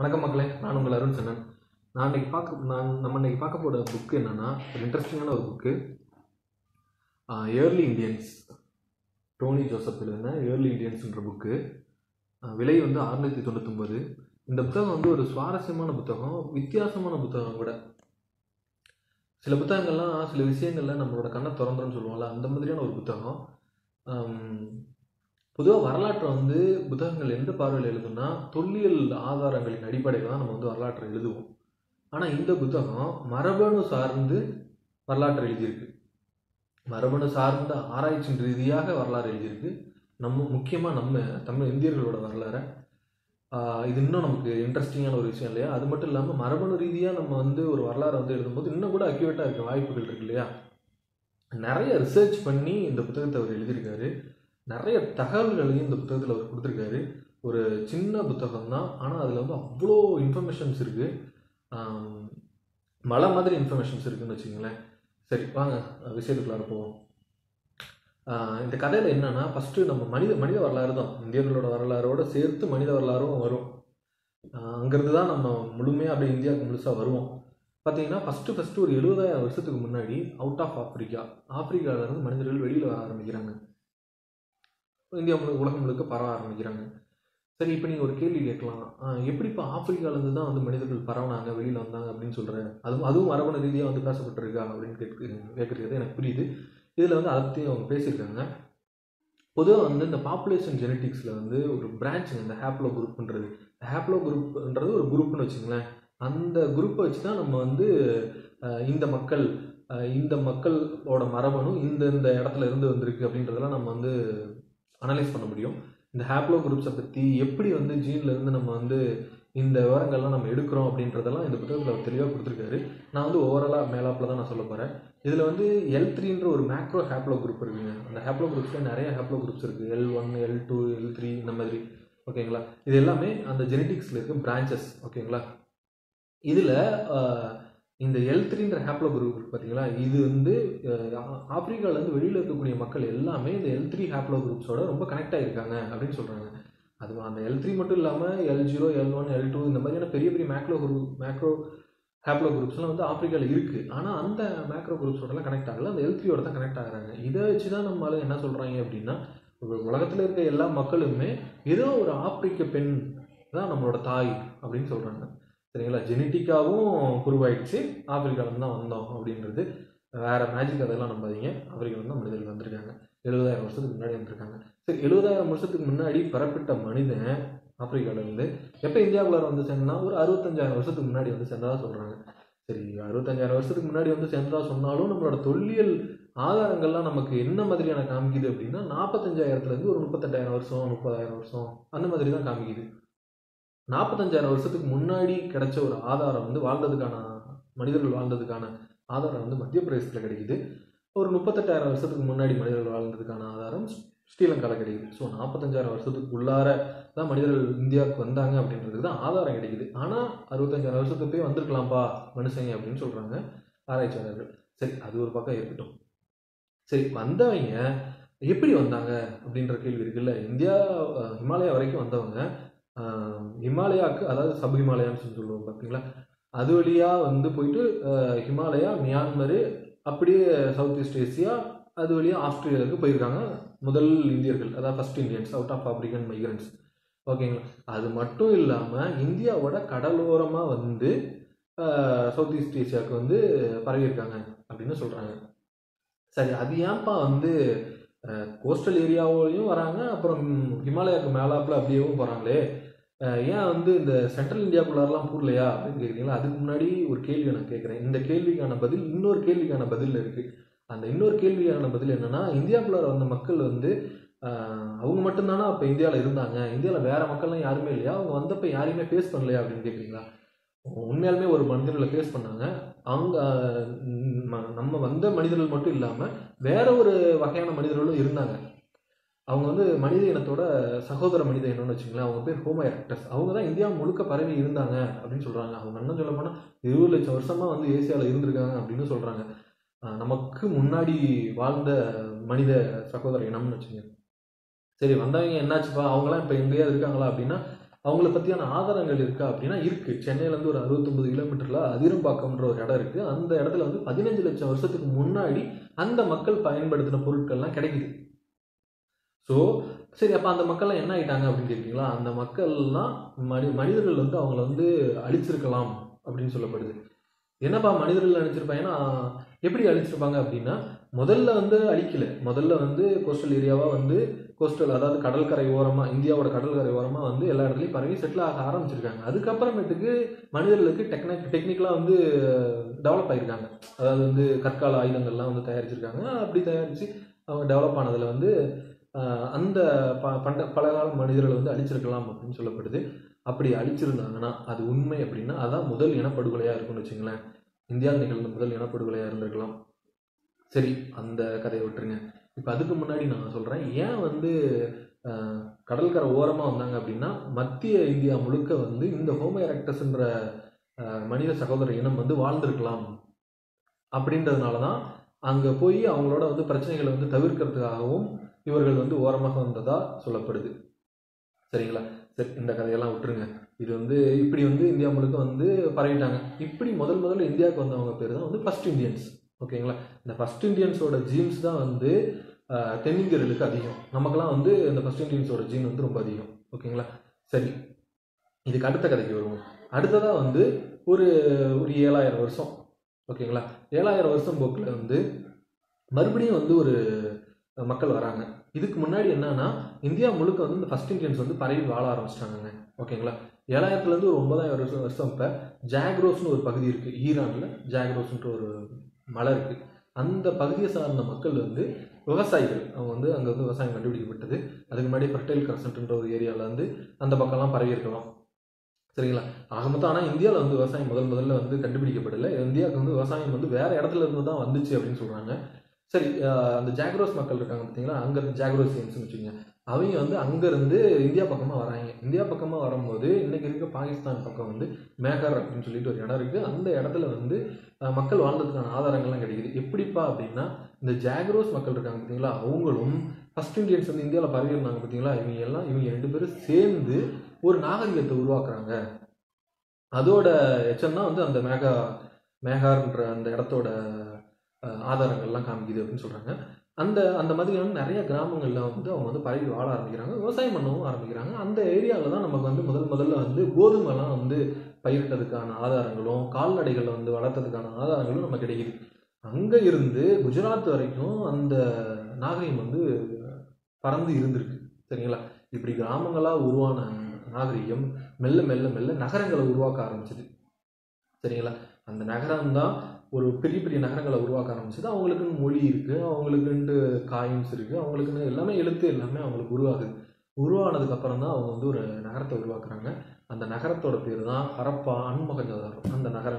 வணக்கம் மக்களே நான் உங்கள் அருண் சன்னன் நான் இன்னைக்கு பார்க்க நான் நம்ம இன்னைக்கு பார்க்க போகிற புக்கு என்னன்னா ஒரு இன்ட்ரெஸ்டிங்கான ஒரு book early Indians Tony Joseph எழுதின ஏர்லி இந்தியன்ஸ்ன்ற புக்கு விலை வந்து அறுநூற்றி தொண்ணூத்தொம்பது இந்த புத்தகம் வந்து ஒரு சுவாரஸ்யமான புத்தகம் வித்தியாசமான புத்தகம் கூட சில புத்தகங்கள்லாம் சில விஷயங்கள்ல நம்மளோட கண்ணை திறந்துரும் சொல்லுவோம்ல அந்த மாதிரியான ஒரு புத்தகம் பொதுவாக வரலாற்றை வந்து புத்தகங்கள் எந்த பார்வையில் எழுதுனா தொல்லியல் ஆதாரங்களின் அடிப்படையில் தான் நம்ம வந்து வரலாற்றை எழுதுவோம் ஆனால் இந்த புத்தகம் மரபணு சார்ந்து வரலாற்றை எழுதியிருக்கு மரபணு சார்ந்த ஆராய்ச்சியின் ரீதியாக வரலாறு எழுதியிருக்கு நம்ம முக்கியமாக நம்ம தமிழ் இந்தியர்களோட வரலாறை ஆஹ் இது இன்னும் நமக்கு இன்ட்ரெஸ்டிங்கான ஒரு விஷயம் இல்லையா அது மட்டும் இல்லாமல் மரபணு ரீதியாக நம்ம வந்து ஒரு வரலாறை வந்து எழுதும்போது இன்னும் கூட அக்யூரேட்டாக இருக்க வாய்ப்புகள் இருக்கு இல்லையா நிறைய ரிசர்ச் பண்ணி இந்த புத்தகத்தை அவர் எழுதியிருக்காரு நிறைய தகவல்களையும் இந்த புத்தகத்தில் அவர் கொடுத்துருக்காரு ஒரு சின்ன புத்தகம் தான் ஆனால் அதில் வந்து அவ்வளோ இன்ஃபர்மேஷன்ஸ் இருக்குது மலை மாதிரி இன்ஃபர்மேஷன்ஸ் இருக்குன்னு வச்சுங்களேன் சரி வாங்க விஷயத்துக்குள்ளார போவோம் ஆஹ் இந்த கதையில் என்னன்னா ஃபஸ்ட்டு நம்ம மனித மனித வரலாறு தான் இந்தியர்களோட வரலாறோட சேர்த்து மனித வரலாறும் வரும் ஆஹ் அங்கிருந்து தான் நம்ம முழுமையாக அப்படியே இந்தியாவுக்கு முழுசாக வருவோம் பார்த்தீங்கன்னா ஃபஸ்ட்டு ஃபஸ்ட்டு ஒரு எழுபதாயிரம் வருஷத்துக்கு முன்னாடி அவுட் ஆஃப் ஆப்பிரிக்கா ஆப்பிரிக்காவிலேருந்து மனிதர்கள் வெளியில் வர ஆரம்பிக்கிறாங்க இந்தியா முழுக்க உலகம் முழுக்க பரவ ஆரம்பிக்கிறாங்க சரி இப்போ நீங்கள் ஒரு கேள்வி கேட்கலாம் ஆஹ் எப்படி இப்போ ஆப்பிரிக்காலேருந்து தான் வந்து மனிதர்கள் பரவனாங்க வெளியில் வந்தாங்க அப்படின்னு சொல்கிறேன் அதுவும் அதுவும் மரபணு ரீதியாக வந்து பேசப்பட்டிருக்கா அப்படின்னு கேட்கு கேட்குறது எனக்கு புரியுது இதில் வந்து அதை பற்றி அவங்க பேசியிருக்காங்க பொதுவாக வந்து இந்த பாப்புலேஷன் ஜெனட்டிக்ஸில் வந்து ஒரு பிரான்ச்சுங்க இந்த ஹேப்லோ குரூப்ன்றது ஹேப்லோ குரூப்ன்றது ஒரு குரூப்னு வச்சுங்களேன் அந்த குரூப்பை வச்சு தான் நம்ம வந்து அஹ், இந்த மக்கள் அஹ், இந்த மக்களோட மரபணு இந்த இந்த இடத்துல இருந்து வந்திருக்கு அப்படின்றதெல்லாம் நம்ம வந்து அனலைஸ் பண்ண முடியும் இந்த ஹேப்லோ குரூப்ஸை பற்றி எப்படி வந்து ஜீன்ல இருந்து நம்ம வந்து இந்த விவரங்கள்லாம் நம்ம எடுக்கிறோம் அப்படின்றதெல்லாம் இந்த புத்தகத்தில் அவர் தெளிவாக கொடுத்துருக்காரு நான் வந்து ஓவராலாக மேலாப்பில் தான் நான் சொல்ல போகிறேன் இதில் வந்து எல் த்ரீன்ற ஒரு மேக்ரோ ஹேப்லோ குரூப் இருக்குங்க அந்த ஹேப்லோ குரூப்ஸில் நிறைய ஹேப்லோ குரூப்ஸ் இருக்குது L one L two L three இந்த மாதிரி ஓகேங்களா இது எல்லாமே அந்த ஜெனட்டிக்ஸில் இருக்க பிரான்ச்சஸ் ஓகேங்களா இதில் இந்த எல் த்ரீன்ற ஹேப்லோ குரூப் இருக்கு பார்த்தீங்களா இது வந்து ஆப்பிரிக்காவிலேருந்து வெளியில் இருக்கக்கூடிய மக்கள் எல்லாமே இந்த எல் த்ரீ ஹேப்லோ குரூப்ஸோட ரொம்ப கனெக்ட் ஆகிருக்காங்க அப்படின்னு சொல்கிறாங்க அது அந்த எல் த்ரீ மட்டும் இல்லாமல் L zero L one L two இந்த மாதிரியான பெரிய பெரிய மேக்ரோ குரூப் மேக்ரோ ஹேப்லோ குரூப்ஸ்லாம் வந்து ஆப்பிரிக்காவில் இருக்குது ஆனால் அந்த மேக்ரோ குரூப்ஸோடலாம் கனெக்ட் ஆகல அந்த எல் த்ரீயோட தான் கனெக்ட் ஆகுறாங்க இதை வச்சு தான் நம்மளால என்ன சொல்கிறாங்க அப்படின்னா உலகத்தில் இருக்க எல்லா மக்களுமே ஏதோ ஒரு ஆப்பிரிக்க பெண் தான் நம்மளோட தாய் அப்படின்னு சொல்கிறாங்க சரிங்களா ஜெனட்டிக்காவும் உருவாயிடுச்சு ஆப்பிரிக்காவிலேருந்து தான் வந்தோம் அப்படின்றது வேற மேஜிக் அதெல்லாம் நம்பாதீங்க ஆப்பிரிக்காவிலேருந்து தான் மனிதர்கள் வந்திருக்காங்க எழுபதாயிரம் வருஷத்துக்கு முன்னாடி வந்திருக்காங்க சரி எழுபதாயிரம் வருஷத்துக்கு முன்னாடி பெறப்பட்ட மனிதன் ஆப்பிரிக்காவிலேருந்து எப்போ இந்தியாவுக்குள்ளார வந்து சேர்ந்தா ஒரு அறுபத்தஞ்சாயிரம் வருஷத்துக்கு முன்னாடி வந்து சேர்ந்ததா சொல்கிறாங்க சரி அறுபத்தஞ்சாயிரம் வருஷத்துக்கு முன்னாடி வந்து சேர்ந்ததா சொன்னாலும் நம்மளோட தொல்லியல் ஆதாரங்கள்லாம் நமக்கு என்ன மாதிரியான காமிக்குது அப்படின்னா நாற்பத்தஞ்சாயிரத்துலேருந்து ஒரு முப்பத்தெட்டாயிரம் வருஷம் முப்பதாயிரம் வருஷம் அந்த மாதிரி தான் காமிக்குது நாற்பத்தஞ்சாயிரம் வருஷத்துக்கு முன்னாடி கிடைச்ச ஒரு ஆதாரம் வந்து வாழ்ந்ததுக்கான மனிதர்கள் வாழ்ந்ததுக்கான ஆதாரம் வந்து மத்திய பிரதேசத்தில் கிடைக்குது ஒரு முப்பத்தெட்டாயிரம் வருஷத்துக்கு முன்னாடி மனிதர்கள் வாழ்ந்ததுக்கான ஆதாரம் ஸ்ரீலங்காவில் கிடைக்குது ஸோ நாற்பத்தஞ்சாயிரம் வருஷத்துக்கு உள்ளார தான் மனிதர்கள் இந்தியாவுக்கு வந்தாங்க அப்படின்றதுக்கு தான் ஆதாரம் கிடைக்குது ஆனால் அறுபத்தஞ்சாயிரம் வருஷத்துக்கு போய் வந்திருக்கலாம்ப்பா மனுஷங்க அப்படின்னு சொல்கிறாங்க ஆராய்ச்சியாளர்கள் சரி அது ஒரு பக்கம் இருக்கட்டும் சரி வந்தவங்க எப்படி வந்தாங்க அப்படின்ற கேள்வி இருக்குல்ல இந்தியா அஹ், ஹிமாலயா வரைக்கும் வந்தவங்க ஆஹ், ஹிமாலயாவுக்கு அதாவது சப் ஹிமாலயான்னு சொல்லி சொல்லுவோம் பார்த்தீங்களா அது வழியாக வந்து போயிட்டு அஹ், ஹிமாலயா மியான்மரு அப்படியே சவுத் ஈஸ்ட் ஏசியா அது வழியாக ஆஸ்திரேலியாவுக்கு போயிருக்காங்க முதல் இந்தியர்கள் அதாவது first Indians out of African migrants ஓகேங்களா அது மட்டும் இல்லாமல் இந்தியாவோட கடலோரமாக வந்து அஹ், சவுத் ஈஸ்ட் ஏசியாவுக்கு வந்து பரவியிருக்காங்க அப்படின்னு சொல்கிறாங்க சரி அது ஏன்ப்பா வந்து கோஸ்டல் ஏரியாவிலையும் வராங்க அப்புறம் ஹிமாலயாவுக்கு மேலாப்பில் அப்படியேவும் போகிறாங்களே ஏன் வந்து இந்த சென்ட்ரல் இந்தியாக்குள்ளாரெலாம் போடலையா அப்படின்னு கேட்குறீங்களா அதுக்கு முன்னாடி ஒரு கேள்வி நான் கேட்குறேன் இந்த கேள்விக்கான பதில் இன்னொரு கேள்விக்கான பதில் இருக்குது அந்த இன்னொரு கேள்விக்கான பதில் என்னன்னா இந்தியாக்குள்ளார வந்த மக்கள் வந்து ஆஹ், அவங்க மட்டும்தானா அப்போ இந்தியாவில் இருந்தாங்க இந்தியாவில் வேற மக்கள்லாம் யாருமே இல்லையா அவங்க வந்தப்போ யாரையுமே ஃபேஸ் பண்ணலையா அப்படின்னு கேட்குறீங்களா உண்மையாலுமே ஒரு மனிதர்களை ஃபேஸ் பண்ணாங்க அவங்க ஆஹ், ம- நம்ம வந்த மனிதர்கள் மட்டும் இல்லாமல் வேற ஒரு வகையான மனிதர்களும் இருந்தாங்க அவங்க வந்து மனித இனத்தோட சகோதர மனித இனம்னு வச்சுங்களேன் அவங்க பேர் ஹோமோ எரக்டஸ் அவங்க தான் இந்தியா முழுக்க பரவி இருந்தாங்க அப்படின்னு சொல்றாங்க அவங்க என்ன சொல்ல போனால் இருபது லட்சம் வருஷமா வந்து ஏசியாவில் இருந்திருக்காங்க அப்படின்னு சொல்றாங்க ஆஹ் நமக்கு முன்னாடி வாழ்ந்த மனித சகோதர இனம்னு வச்சுங்க சரி வந்தவங்க என்னாச்சுப்பா அவங்களாம் இப்போ எங்கேயாவது இருக்காங்களா அப்படின்னா அவங்கள பற்றியான ஆதாரங்கள் இருக்கா அப்படின்னா இருக்குது சென்னையிலேருந்து ஒரு அறுபத்தொம்பது கிலோமீட்டரில் அதிரம்பாக்கம்ன்ற ஒரு இடம் இருக்குது அந்த இடத்துல வந்து பதினஞ்சு லட்சம் வருஷத்துக்கு முன்னாடி அந்த மக்கள் பயன்படுத்தின பொருட்கள்லாம் கிடைக்குது ஸோ சரி அப்போ அந்த மக்கள்லாம் என்ன ஆயிட்டாங்க அப்படின்னு கேட்குறீங்களா அந்த மக்கள்லாம் மனி மனிதர்கள் வந்து அவங்கள வந்து அழிச்சிருக்கலாம் அப்படின்னு சொல்லப்படுது என்னப்பா மனிதர்கள் அழிச்சிருப்பாங்க ஏன்னா எப்படி அழிச்சிருப்பாங்க அப்படின்னா முதல்ல வந்து அழிக்கல முதல்ல வந்து கோஸ்டல் ஏரியாவாக வந்து கோஸ்டல் அதாவது கடற்கரை ஓரமாக இந்தியாவோட கடற்கரை ஓரமாக வந்து எல்லா இடத்துலையும் பரவி செட்டில் ஆக ஆரம்பிச்சிருக்காங்க அதுக்கப்புறமேட்டுக்கு மனிதர்களுக்கு டெக்னிக் டெக்னிக்கலாக வந்து டெவலப் ஆகிருக்காங்க அதாவது வந்து கற்கால ஆயுதங்கள்லாம் வந்து தயாரிச்சிருக்காங்க அப்படி தயாரித்து அவங்க டெவலப் ஆனதில் வந்து ஆஹ், அந்த ப பண்ட பழங்கால மனிதர்களை வந்து அழிச்சிருக்கலாம் அப்படின்னு சொல்லப்படுது அப்படி அழிச்சிருந்தாங்கன்னா அது உண்மை அப்படின்னா அதான் முதல் இனப்படுகொலையாக இருக்கும்னு வச்சுங்களேன் இந்தியாவில் நிகழ்ந்த முதல் இனப்படுகொலையாக இருந்திருக்கலாம் சரி அந்த கதையை விட்டுருங்க இப்போ அதுக்கு முன்னாடி நான் சொல்கிறேன் ஏன் வந்து ஆஹ், கடற்கரை ஓரமாக வந்தாங்க அப்படின்னா மத்திய இந்தியா முழுக்க வந்து இந்த ஹோமோ எரக்டஸ்ன்ற ஆஹ், மனித சகோதர இனம் வந்து வாழ்ந்திருக்கலாம் அப்படின்றதுனால தான் அங்கே போய் அவங்களோட வந்து பிரச்சனைகளை வந்து தவிர்க்கிறதுக்காகவும் இவர்கள் வந்து ஓரமாக வந்ததா சொல்லப்படுது சரிங்களா சரி இந்த கதையெல்லாம் விட்டுருங்க இது வந்து இப்படி வந்து இந்தியா முழுக்க வந்து பரவிட்டாங்க இப்படி முதல் முதல்ல இந்தியாவுக்கு வந்தவங்க பேர் தான் வந்து ஃபர்ஸ்ட் இந்தியன்ஸ் ஓகேங்களா இந்த ஃபர்ஸ்ட் இந்தியன்ஸோட ஜீன்ஸ் தான் வந்து ஆஹ், தென்னிந்தியர்களுக்கு அதிகம் நமக்கெல்லாம் வந்து இந்த ஃபர்ஸ்ட் இந்தியன்ஸோட ஜீன் வந்து ரொம்ப அதிகம் ஓகேங்களா சரி இதுக்கு அடுத்த கதைக்கு வருவோம் அடுத்ததாக வந்து ஒரு ஒரு ஏழாயிரம் வருஷம் ஓகேங்களா ஏழாயிரம் வருஷம் போக்கில் வந்து மறுபடியும் வந்து ஒரு மக்கள் வராங்க இதுக்கு முன்னாடி என்னன்னா இந்தியா முழுக்க வந்து இந்த ஃபர்ஸ்ட் இந்தியன்ஸ் வந்து பரவி வாழ ஆரம்பிச்சிட்டாங்க ஓகேங்களா ஏழாயிரத்துலேருந்து ஒரு ஒன்பதாயிரம் வருஷம் வருஷம் இப்போ ஜாக்ரோஸ்னு ஒரு பகுதி இருக்குது ஈரானில் ஜாக்ரோஸ்ன்ற ஒரு மலை இருக்குது அந்த பகுதியை சார்ந்த மக்கள் வந்து விவசாயிகள் அவங்க வந்து அங்கே வந்து விவசாயம் கண்டுபிடிக்கப்பட்டது அதுக்கு முன்னாடி ஃபர்டைல் கரசன்ட்ன்ற ஒரு ஏரியாவில் வந்து அந்த பக்கம்லாம் பரவி இருக்கலாம் சரிங்களா ஆக மொத்தம் ஆனால் இந்தியாவில் வந்து விவசாயம் முதல் முதல்ல வந்து கண்டுபிடிக்கப்படலை இந்தியாவுக்கு வந்து விவசாயம் வந்து வேற இடத்துல இருந்து தான் வந்துச்சு அப்படின்னு சொல்கிறாங்க சரி ஆஹ் அந்த ஜாக்ரோஸ் மக்கள் இருக்காங்க பார்த்தீங்களா அங்கேருந்து ஜாக்ரோசியன்ஸ்னு வச்சுக்கோங்க அவங்க வந்து அங்கேருந்து இந்தியா பக்கமாக வராங்க இந்தியா பக்கமாக வரும்போது இன்னைக்கு இருக்க பாகிஸ்தான் பக்கம் வந்து மேகர் அப்படின்னு சொல்லிட்டு ஒரு இடம் இருக்குது அந்த இடத்துல வந்து ஆஹ் மக்கள் வாழ்ந்ததுக்கான ஆதாரங்கள்லாம் கிடைக்குது எப்படிப்பா அப்படின்னா இந்த ஜாக்ரோஸ் மக்கள் இருக்காங்க பார்த்தீங்களா அவங்களும் ஃபர்ஸ்ட் இந்தியன்ஸ் வந்து இந்தியாவில் பரவி இருந்தாங்க பார்த்தீங்களா இவங்க எல்லாம் இவங்க ரெண்டு பேரும் சேர்ந்து ஒரு நாகரிகத்தை உருவாக்குறாங்க அதோட எச்சம் தான் வந்து அந்த மேகா மேகார்ன்ற அந்த இடத்தோட அஹ், ஆதாரங்கள்லாம் காமிக்குது அப்படின்னு சொல்கிறாங்க அந்த அந்த மாதிரியான நிறைய கிராமங்களில் வந்து அவங்க வந்து பரவி வாழ ஆரம்பிக்கிறாங்க விவசாயம் பண்ணவும் ஆரம்பிக்கிறாங்க அந்த ஏரியாவில் தான் நமக்கு வந்து முதல் முதல்ல வந்து கோதுமைலாம் வந்து பயிரிட்டதுக்கான ஆதாரங்களும் கால்நடைகளை வந்து வளர்த்ததுக்கான ஆதாரங்களும் நமக்கு கிடைக்குது அங்கே இருந்து குஜராத் வரைக்கும் அந்த நாகரிகம் வந்து பறந்து இருந்திருக்கு சரிங்களா இப்படி கிராமங்களாக உருவான நாகரிகம் மெல்ல மெல்ல மெல்ல நகரங்களை உருவாக்க ஆரம்பிச்சது சரிங்களா அந்த நகரம் தான் ஒரு பெரிய பெரிய நகரங்களை உருவாக்க ஆரம்பிச்சது அவங்களுக்குன்னு மொழி இருக்குது அவங்களுக்குன்ட்டு காயின்ஸ் இருக்குது அவங்களுக்குன்னு எல்லாமே எழுத்து எல்லாமே அவங்களுக்கு உருவாகுது உருவானதுக்கு அப்புறம் தான் அவங்க வந்து ஒரு நகரத்தை உருவாக்குறாங்க அந்த நகரத்தோட பேர் தான் ஹரப்பா அன்மொகஞ்சதாரம் அந்த நகரம்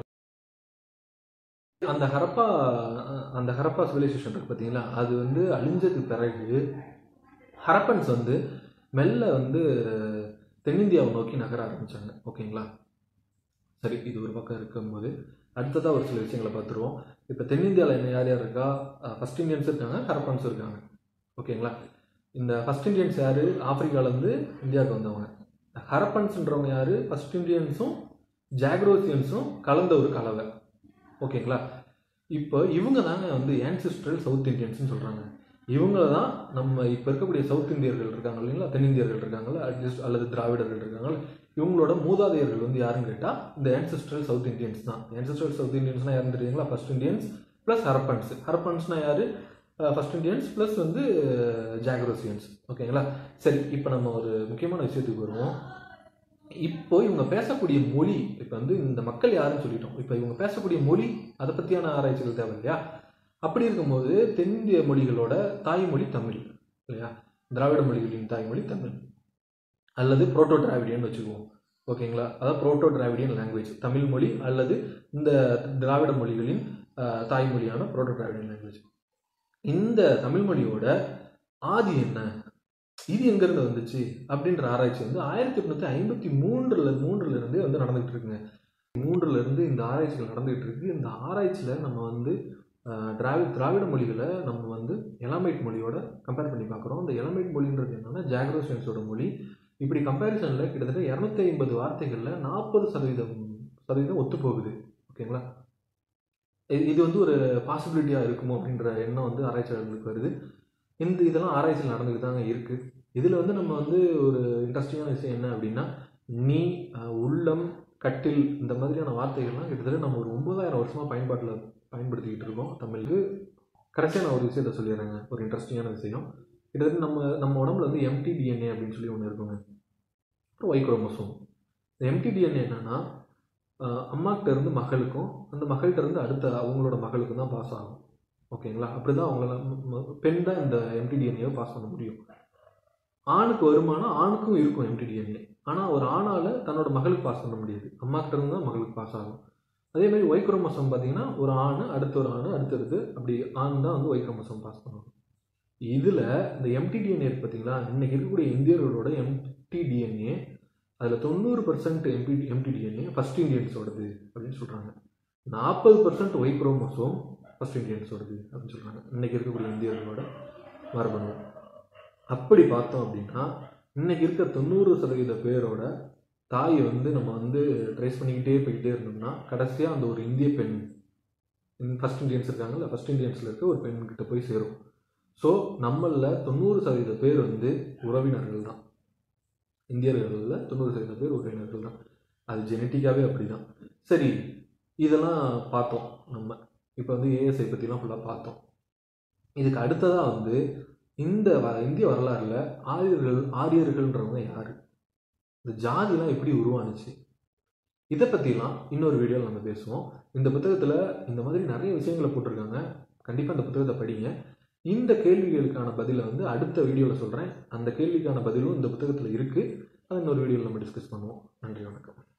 அந்த ஹரப்பா அந்த ஹரப்பா சிவிலைசேஷன் இருக்கு பார்த்தீங்களா அது வந்து அழிஞ்சதுக்கு பிறகு ஹரப்பன்ஸ் வந்து மெல்ல வந்து தென்னிந்தியாவை நோக்கி நகர ஆரம்பிச்சாங்க ஓகேங்களா சரி இது ஒரு பக்கம் இருக்கும்போது அடுத்ததாக ஒரு சில விஷயங்களை பார்த்துருவோம் இப்போ தென்னிந்தியாவில் என்ன யார் யார் இருக்கா ஃபர்ஸ்ட் இந்தியன்ஸ் இருக்காங்க ஹரப்பன்ஸ் இருக்காங்க ஓகேங்களா இந்த ஃபர்ஸ்ட் இந்தியன்ஸ் யார் ஆப்பிரிக்காலேருந்து இந்தியாவுக்கு வந்தவங்க ஹரப்பன்ஸ்ன்றவங்க யார் ஃபர்ஸ்ட் இந்தியன்ஸும் ஜாக்ரோசியன்ஸும் கலந்த ஒரு கலவை ஓகேங்களா இப்போ இவங்க தாங்க வந்து ஆன்சிஸ்ட்ரல் சவுத் இந்தியன்ஸ்னு சொல்கிறாங்க இவங்க தான் நம்ம இப்போ இருக்கக்கூடிய சவுத் இந்தியர்கள் இருக்காங்க இல்லைங்களா தென்னிந்தியர்கள் இருக்காங்கல்ல அட்ஜஸ்ட் அல்லது திராவிடர்கள் இருக்காங்கல்ல இவங்களோட மூதாதையர்கள் வந்து யாருன்னு கேட்டால் இந்த ஆன்சிஸ்ட்ரல் சவுத் இந்தியன்ஸ் தான் ஆன்சிஸ்ட்ரல் சவுத் இந்தியன்ஸ்னால் யாருன்னு தெரியுங்களா ஃபர்ஸ்ட் இந்தியன்ஸ் ப்ளஸ் ஹரப்பன்ஸ் ஹரப்பன்ஸ்னா யார் ஃபர்ஸ்ட் இந்தியன்ஸ் ப்ளஸ் வந்து ஜாக்ரோசியன்ஸ் ஓகேங்களா சரி இப்போ நம்ம ஒரு முக்கியமான விஷயத்துக்கு வருவோம் இப்போ இவங்க பேசக்கூடிய மொழி இப்போ வந்து இந்த மக்கள் யாருன்னு சொல்லிட்டோம் இப்போ இவங்க பேசக்கூடிய மொழி அதை பற்றியான ஆராய்ச்சிகள் தேவை இல்லையா அப்படி இருக்கும்போது தென்னிந்திய மொழிகளோட தாய்மொழி தமிழ் இல்லையா திராவிட மொழிகளின் தாய்மொழி தமிழ் அல்லது புரோட்டோ டிராவிடியன் வச்சுக்குவோம் ஓகேங்களா அதாவது புரோட்டோ டிராவிடியன் லாங்குவேஜ் தமிழ் மொழி அல்லது இந்த திராவிட மொழிகளின் ஆஹ், தாய்மொழியான புரோட்டோ டிராவிடியன் லாங்குவேஜ் இந்த தமிழ் மொழியோட ஆதி என்ன இது எங்கேருந்து வந்துச்சு அப்படின்ற ஆராய்ச்சி வந்து ஆயிரத்தி எட்நூத்தி ஐம்பத்தி மூன்றுல மூன்றுல இருந்தே வந்து நடந்துகிட்டு இருக்குங்க மூன்றுல இருந்து இந்த ஆராய்ச்சிகள் நடந்துகிட்டு இருக்கு இந்த ஆராய்ச்சியில நம்ம வந்து ஆஹ், திராவி திராவிட மொழிகளை நம்ம வந்து எலாமைட் மொழியோட கம்பேர் பண்ணி பார்க்குறோம் இந்த எலாமைட் மொழின்றது என்னன்னா ஜாக்ரோசியன்ஸோட மொழி இப்படி கம்பேரிசனில் கிட்டத்தட்ட இரநூத்தி ஐம்பது வார்த்தைகளில் நாற்பது சதவீதம் சதவீதம் ஒத்து போகுது ஓகேங்களா இது இது வந்து ஒரு பாசிபிலிட்டியாக இருக்குமோ அப்படின்ற எண்ணம் வந்து ஆராய்ச்சியாளர்களுக்கு வருது இந்த இதெல்லாம் ஆராய்ச்சியில் நடந்துக்கிட்டு தாங்க இருக்குது இதில் வந்து நம்ம வந்து ஒரு இன்ட்ரெஸ்டிங்கான விஷயம் என்ன அப்படின்னா நீ அஹ், உள்ளம் கட்டில் இந்த மாதிரியான வார்த்தைகள்லாம் கிட்டத்தட்ட நம்ம ஒரு ஒன்பதாயிரம் வருஷமாக பயன்பாட்டில் பயன்படுத்திக்கிட்டு இருக்கோம் தமிழுக்கு கடைசியாக நான் ஒரு விஷயத்த சொல்லிடுறேங்க ஒரு இன்ட்ரெஸ்டிங்கான விஷயம் கிட்டத்தட்ட நம்ம நம்ம உடம்புல வந்து எம்டி டிஎன்ஏ அப்படின்னு சொல்லி ஒன்று இருக்குங்க அப்புறம் ஒய் குரோமோசோம் இந்த எம்டி டிஎன்ஏ என்னன்னா அஹ், அம்மாக்கிட்ட இருந்து மகளுக்கும் அந்த மகள்கிட்ட இருந்து அடுத்த அவங்களோட மகளுக்கும் தான் பாஸ் ஆகும் ஓகேங்களா அப்படி தான் அவங்களால ம- ம- பெண் தான் இந்த எம்டி டிஎன்ஏவை பாஸ் பண்ண முடியும் ஆணுக்கு வருமானம் ஆணுக்கும் இருக்கும் எம்டி டிஎன்ஏ ஆனால் ஒரு ஆணால் தன்னோட மகளுக்கு பாஸ் பண்ண முடியாது அம்மாக்கிட்ட இருந்து தான் மகளுக்கு பாஸ் ஆகும் அதே மாதிரி ஒய் குரோமோசோம் பார்த்தீங்கன்னா ஒரு ஆண் அடுத்த ஒரு ஆண் அடுத்தடுத்து அப்படி ஆண் தான் வந்து ஒய் குரோமோசோம் பாஸ் பண்ணுவாங்க இதில் இந்த எம்டி டிஎன்ஏ இருக்கு பார்த்தீங்களா இன்னைக்கு இருக்கக்கூடிய இந்தியர்களோட எம்டி டிஎன்ஏ அதில் தொண்ணூறு பர்சன்ட் எம்பி எம்டி டிஎன்ஏ ஃபர்ஸ்ட் இந்தியன்ஸோடது அப்படின்னு சொல்கிறாங்க நாற்பது பர்சன்ட் ஒய் குரோமோசோம் ஃபர்ஸ்ட் இந்தியன்ஸோடது அப்படின்னு சொல்கிறாங்க இன்னைக்கு இருக்கக்கூடிய இந்தியர்களோட மரபணு அப்படி பார்த்தோம் அப்படின்னா இன்னைக்கு இருக்க தொண்ணூறு சதவீத பேரோட தாய் வந்து நம்ம வந்து ட்ரேஸ் பண்ணிக்கிட்டே போய்கிட்டே இருந்தோம்னா கடைசியாக அந்த ஒரு இந்திய பெண் ஃபர்ஸ்ட் இந்தியன்ஸ் இருக்காங்கல்ல ஃபர்ஸ்ட் இந்தியன்ஸில் இருக்க ஒரு பெண் கிட்ட போய் சேரும் ஸோ நம்மளில் தொண்ணூறு சதவீத பேர் வந்து உறவினர்கள் தான் இந்தியர்களில் தொண்ணூறு சதவீத பேர் உறவினர்கள் தான் அது ஜெனட்டிக்காகவே அப்படி தான் சரி இதெல்லாம் பார்த்தோம் நம்ம இப்போ வந்து ஏஎஸ்ஐ பற்றிலாம் ஃபுல்லாக பார்த்தோம் இதுக்கு அடுத்ததாக வந்து இந்த வ- இந்திய வரலாறுல ஆரியர்கள் ஆரியர்கள்ன்றவங்க யார் இந்த ஜாதிலாம் எப்படி உருவானுச்சு இதை பற்றிலாம் இன்னொரு வீடியோவில் நம்ம பேசுவோம் இந்த புத்தகத்தில் இந்த மாதிரி நிறைய விஷயங்களை போட்டிருக்காங்க கண்டிப்பாக இந்த புத்தகத்தை படிங்க இந்த கேள்விகளுக்கான பதிலை வந்து அடுத்த வீடியோவில் சொல்கிறேன் அந்த கேள்விக்கான பதிலும் இந்த புத்தகத்தில் இருக்குது அது இன்னொரு வீடியோவில் நம்ம டிஸ்கஸ் பண்ணுவோம் நன்றி வணக்கம்